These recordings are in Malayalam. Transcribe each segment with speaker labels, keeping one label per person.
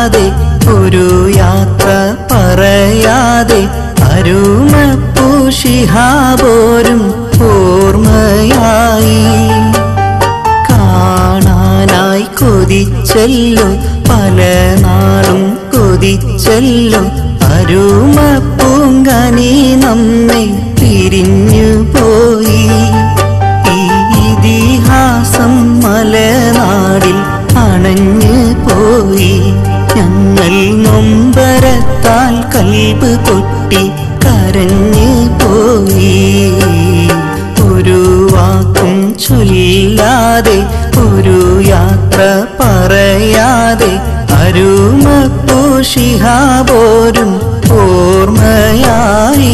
Speaker 1: ചൊല്ലാതെ ഒരു യാത്ര പറയാതെ അരുമപ്പൂഷിഹാപോരും ഓർമ്മയായി കാണാനായി കൊതിച്ചല്ലോ പല നാളും കൊതിച്ചല്ലോ അരുമ പൂങ്കനി നമ്മെ പിരിഞ്ഞു പോയി ഈ ഇതിഹാസം മലനാടിൽ അണഞ്ഞു പോയി ഞങ്ങൾ നൊമ്പരത്താൽ കൽബ് പൊട്ടി കരഞ്ഞു പോയി ഒരു വാക്കും ചൊല്ലാതെ ഒരു യാത്ര പറയാതെ അരുമപ്പൂഷിഹാപോരും ഓർമ്മയായി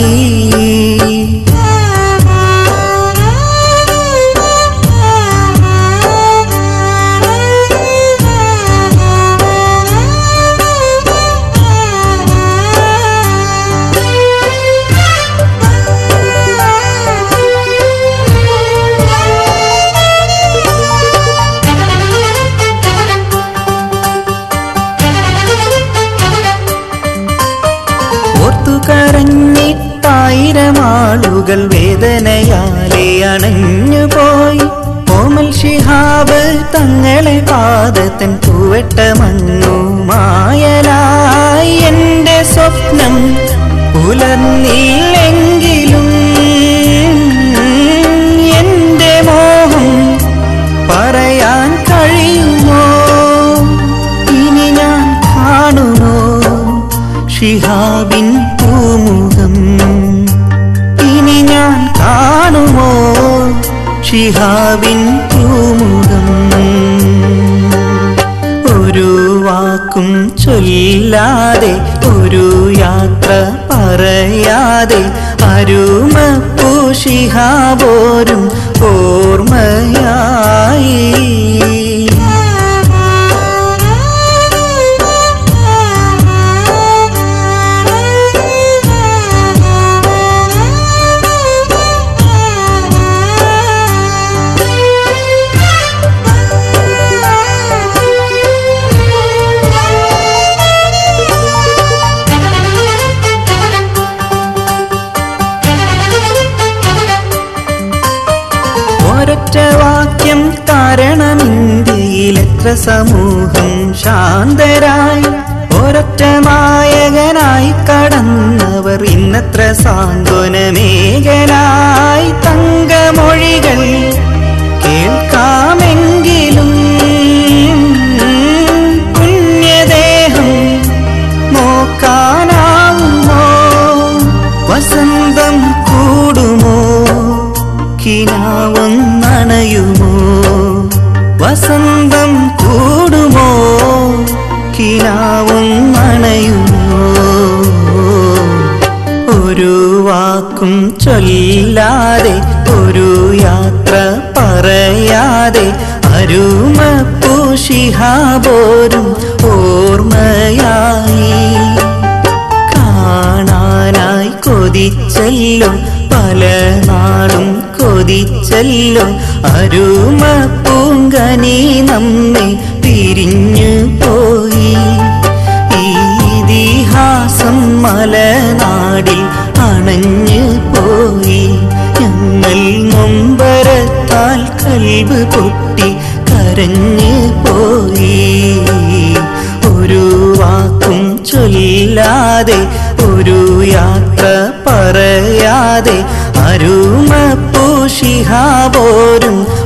Speaker 1: ഓർത്തു കരഞ്ഞിട്ടായിരം ആളുകൾ വേദനയാലെ അണഞ്ഞുപോയി ഓമൽ ഷിഹാബ് തങ്ങളെ പാദത്തൻ പൂവട്ട മഞ്ഞു മായലായി എൻ്റെ സ്വപ്നം പുലർന്നില്ലെങ്കിലും എൻ്റെ മോഹം പറയാൻ കഴിയുമോ ഇനി ഞാൻ കാണുമോ ഷിഹാബിൻ പൂമുഖം ഇനി ഞാൻ കാണുമോ ഷിഹാബിൻ പൂമുഖം ഒരു വാക്കും ചൊല്ലാതെ ഒരു യാത്ര പറയാതെ അരുമപ്പൂഷിഹാപോരും ഓർമ്മയായി ഒരൊറ്റ വാക്യം കാരണം ഇന്ത്യയിൽ എത്ര സമൂഹം ശാന്തരായി ഒരൊറ്റ നായകനായി കടന്നവർ ഇന്നത്ര സാന്ത്വനമേഖലായി തങ്കമൊഴികൾ കേൾക്കാമെങ്കിലും പുണ്യദേഹം നോക്കാനാവുമോ വസന്തം കൂടുമോ കിനാവൊന്നണയുമോ വസന്തം കൂടുമോ കിനാവൊന്നണയുമോ ഒരു വാക്കും ചൊല്ലാതെ ഒരു യാത്ര പറയാതെ അരുമപ്പൂഷിഹാപോരും ഓർമ്മയായി കാണാനായി കൊതിച്ചല്ലോ പല നാളും കൊതിച്ചല്ലോ അരുമ പൂങ്കനി നമ്മെ പിരിഞ്ഞു പോയി ഈ ഇതിഹാസം മലനാടിൽ അണഞ്ഞു പോയി ഞങ്ങൾ നൊമ്പരത്താൽ കൽബ് പൊട്ടി കരഞ്ഞു പോയി ഒരു വാക്കും ചൊല്ലാതെ ഒരു യാത്ര പറയാതെ അരുമപ്പൂഷിഹാപോരും